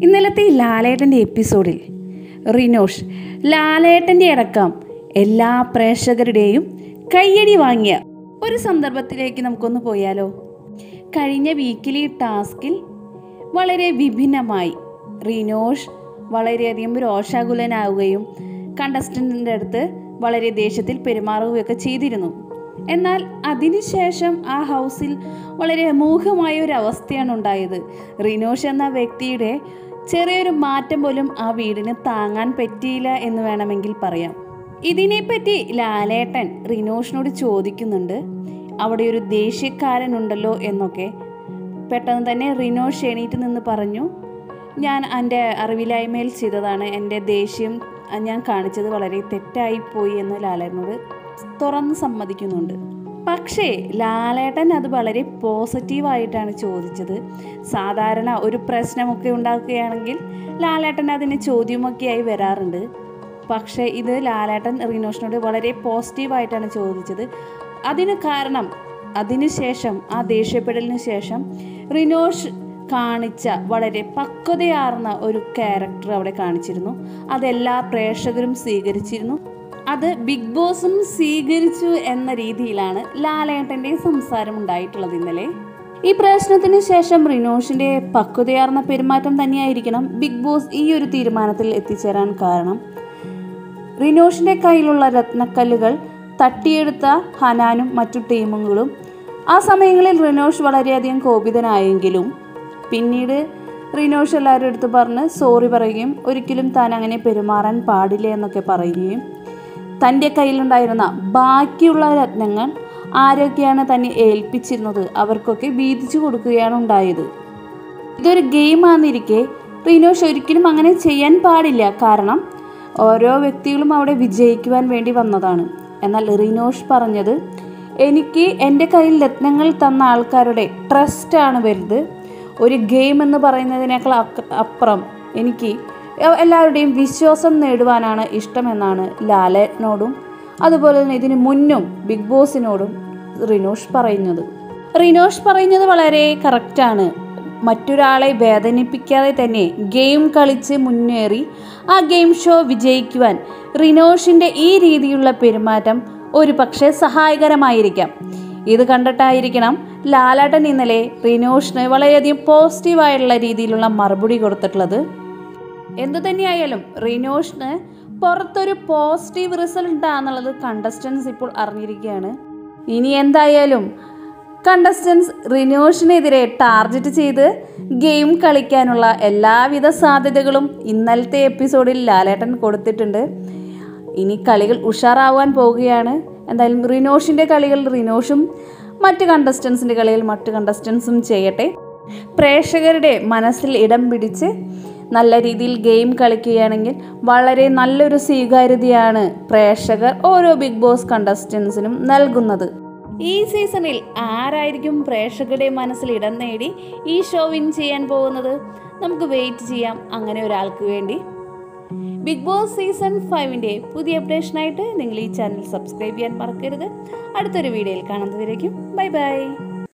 ഇന്നലത്തെ ഈ ലാലേട്ടൻ്റെ എപ്പിസോഡിൽ റിനോഷ് ലാലേട്ടൻ്റെ അടക്കം എല്ലാ പ്രേക്ഷകരുടെയും കയ്യടി വാങ്ങിയ ഒരു സന്ദർഭത്തിലേക്ക് നമുക്കൊന്ന് പോയാലോ കഴിഞ്ഞ വീക്കിലി ടാസ്കിൽ വളരെ വിഭിന്നമായി റിനോഷ് വളരെയധികം രോഷാകുലനാവുകയും കണ്ടസ്റ്റൻറ്റിൻ്റെ അടുത്ത് വളരെ ദേഷ്യത്തിൽ പെരുമാറുകയൊക്കെ ചെയ്തിരുന്നു എന്നാൽ അതിനുശേഷം ആ ഹൗസിൽ വളരെ അമൂഹമായ ഒരു അവസ്ഥയാണ് ഉണ്ടായത് റിനോഷ് എന്ന വ്യക്തിയുടെ ചെറിയൊരു മാറ്റം പോലും ആ വീടിന് താങ്ങാൻ പറ്റിയില്ല എന്ന് വേണമെങ്കിൽ പറയാം ഇതിനെപ്പറ്റി ലാലേട്ടൻ റിനോഷിനോട് ചോദിക്കുന്നുണ്ട് അവിടെ ഒരു ദേഷ്യക്കാരനുണ്ടല്ലോ എന്നൊക്കെ പെട്ടെന്ന് തന്നെ റിനോഷ് എണീറ്റ് നിന്ന് പറഞ്ഞു ഞാൻ എൻ്റെ അറിവില്ലായ്മയിൽ ചെയ്തതാണ് എൻ്റെ ദേഷ്യം ഞാൻ കാണിച്ചത് വളരെ തെറ്റായിപ്പോയി എന്ന് ലാലേട്ടനോട് തുറന്ന് സമ്മതിക്കുന്നുണ്ട് പക്ഷേ ലാലേട്ടൻ അത് വളരെ പോസിറ്റീവായിട്ടാണ് ചോദിച്ചത് സാധാരണ ഒരു പ്രശ്നമൊക്കെ ഉണ്ടാക്കുകയാണെങ്കിൽ ലാലേട്ടൻ അതിന് ചോദ്യമൊക്കെയായി വരാറുണ്ട് പക്ഷേ ഇത് ലാലേട്ടൻ റീനോഷിനോട് വളരെ പോസിറ്റീവായിട്ടാണ് ചോദിച്ചത് അതിന് കാരണം അതിനുശേഷം ആ ദേഷ്യപ്പെടലിന് ശേഷം റിനോഷ് കാണിച്ച വളരെ പക്വതയാർന്ന ഒരു ക്യാരക്ടർ അവിടെ കാണിച്ചിരുന്നു അതെല്ലാ പ്രേക്ഷകരും സ്വീകരിച്ചിരുന്നു അത് ബിഗ് ബോസും സ്വീകരിച്ചു എന്ന രീതിയിലാണ് ലാലേട്ടൻ്റെ സംസാരം ഉണ്ടായിട്ടുള്ളത് ഇന്നലെ ഈ പ്രശ്നത്തിന് ശേഷം റിനോഷിന്റെ പക്വതയാർന്ന പെരുമാറ്റം തന്നെയായിരിക്കണം ബിഗ് ബോസ് ഈ ഒരു തീരുമാനത്തിൽ എത്തിച്ചേരാൻ കാരണം റിനോഷിന്റെ കയ്യിലുള്ള രത്നക്കല്ലുകൾ തട്ടിയെടുത്ത ഹനാനും മറ്റു ടീമുകളും ആ സമയങ്ങളിൽ റിനോഷ് വളരെയധികം കോപിതനായെങ്കിലും പിന്നീട് റിനോഷ് എല്ലാവരും എടുത്ത് പറഞ്ഞ് സോറി പറയുകയും ഒരിക്കലും താൻ അങ്ങനെ പെരുമാറാൻ പാടില്ല എന്നൊക്കെ പറയുകയും തൻ്റെ കയ്യിലുണ്ടായിരുന്ന ബാക്കിയുള്ള രത്നങ്ങൾ ആരൊക്കെയാണ് തന്നെ ഏൽപ്പിച്ചിരുന്നത് അവർക്കൊക്കെ വീതിച്ചു കൊടുക്കുകയാണ് ഉണ്ടായത് ഇതൊരു ഗെയിമാണെന്നിരിക്കെ റിനോഷ് ഒരിക്കലും അങ്ങനെ ചെയ്യാൻ പാടില്ല കാരണം ഓരോ വ്യക്തികളും അവിടെ വിജയിക്കുവാൻ വേണ്ടി വന്നതാണ് എന്നാൽ റിനോഷ് പറഞ്ഞത് എനിക്ക് എൻ്റെ കയ്യിൽ രത്നങ്ങൾ തന്ന ആൾക്കാരുടെ ട്രസ്റ്റാണ് വലുത് ഒരു ഗെയിം എന്ന് പറയുന്നതിനേക്കാൾ അപ്പുറം എനിക്ക് എല്ലാവരുടെയും വിശ്വാസം നേടുവാനാണ് ഇഷ്ടമെന്നാണ് ലാലേട്ടനോടും അതുപോലെ തന്നെ ഇതിന് മുന്നും ബിഗ് ബോസിനോടും റിനോഷ് പറയുന്നത് റിനോഷ് പറയുന്നത് വളരെ കറക്റ്റാണ് മറ്റൊരാളെ വേദനിപ്പിക്കാതെ തന്നെ ഗെയിം കളിച്ച് മുന്നേറി ആ ഗെയിം ഷോ വിജയിക്കുവാൻ റിനോഷിൻ്റെ ഈ രീതിയിലുള്ള പെരുമാറ്റം ഒരു പക്ഷേ സഹായകരമായിരിക്കാം ഇത് കണ്ടിട്ടായിരിക്കണം ലാലാട്ടൻ ഇന്നലെ റിനോഷിന് വളരെയധികം പോസിറ്റീവായിട്ടുള്ള രീതിയിലുള്ള മറുപടി കൊടുത്തിട്ടുള്ളത് എന്തു തന്നെയായാലും റിനോഷിന് പുറത്തൊരു പോസിറ്റീവ് റിസൾട്ട് ആണെന്നുള്ളത് കണ്ടസ്റ്റൻസ് ഇപ്പോൾ അറിഞ്ഞിരിക്കുകയാണ് ഇനി എന്തായാലും കണ്ടസ്റ്റൻസ് റിനോഷിനെതിരെ ടാർഗറ്റ് ചെയ്ത് ഗെയിം കളിക്കാനുള്ള എല്ലാവിധ സാധ്യതകളും ഇന്നലത്തെ എപ്പിസോഡിൽ ലാലേട്ടൻ കൊടുത്തിട്ടുണ്ട് ഇനി കളികൾ ഉഷാറാവാൻ പോവുകയാണ് എന്തായാലും റിനോഷിൻ്റെ കളികൾ റിനോഷും മറ്റ് കണ്ടസ്റ്റൻസിൻ്റെ കളികൾ മറ്റ് കണ്ടസ്റ്റൻസും ചെയ്യട്ടെ പ്രേക്ഷകരുടെ മനസ്സിൽ ഇടം പിടിച്ച് നല്ല രീതിയിൽ ഗെയിം കളിക്കുകയാണെങ്കിൽ വളരെ നല്ലൊരു സ്വീകാര്യതയാണ് പ്രേക്ഷകർ ഓരോ ബിഗ് ബോസ് കണ്ടസ്റ്റൻസിനും നൽകുന്നത് ഈ സീസണിൽ ആരായിരിക്കും പ്രേക്ഷകരുടെ മനസ്സിൽ ഇടം നേടി ഈ ഷോ വിൻ ചെയ്യാൻ പോകുന്നത് നമുക്ക് വെയിറ്റ് ചെയ്യാം അങ്ങനെ ഒരാൾക്ക് വേണ്ടി ബിഗ് ബോസ് സീസൺ ഫൈവിൻ്റെ പുതിയ അപ്ഡേഷനായിട്ട് നിങ്ങൾ ഈ ചാനൽ സബ്സ്ക്രൈബ് ചെയ്യാൻ മറക്കരുത് അടുത്തൊരു വീഡിയോയിൽ കാണുന്നതിലേക്കും ബൈ ബൈ